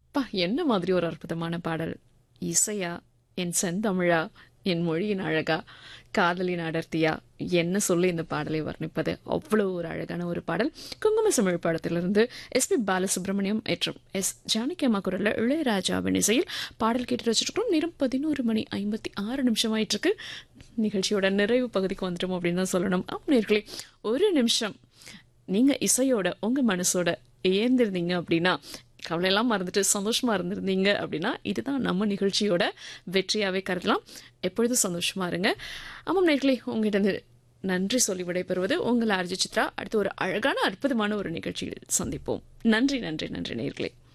பா என்ன மாதிரி ஒரு அற்புதமான பாடல் இசையா என் செந்தமிழா என் மொழியின் அழகா காதலின் அடர்த்தியா என்ன சொல்லி இந்த பாடலை வர்ணிப்பது அவ்வளோ ஒரு அழகான ஒரு பாடல் குங்கும தமிழ் படத்திலிருந்து எஸ் பி பாலசுப்ரமணியம் மற்றும் எஸ் ஜானகி அம்மா குரல்ல இளையராஜாவின் இசையில் பாடல் கேட்டு வச்சுருக்கோம் நேரம் பதினோரு மணி ஐம்பத்தி ஆறு நிமிஷம் ஆயிட்டு இருக்கு நிகழ்ச்சியோட நிறைவு பகுதிக்கு வந்துட்டோம் அப்படின்னு தான் சொல்லணும் நேர்களே ஒரு நிமிஷம் நீங்க இசையோட உங்க மனசோட ஏந்திருந்தீங்க அப்படின்னா கவலையெல்லாம் மறந்துட்டு சந்தோஷமா இருந்திருந்தீங்க அப்படின்னா இதுதான் நம்ம நிகழ்ச்சியோட வெற்றியாவே கருதலாம் எப்பொழுதும் சந்தோஷமா இருங்க ஆமாம் நேர்களே உங்ககிட்ட நன்றி சொல்லி விடைபெறுவது உங்கள் ஆர்ஜி சித்ரா அடுத்து ஒரு அழகான அற்புதமான ஒரு நிகழ்ச்சியில் சந்திப்போம் நன்றி நன்றி நன்றி நேர்களே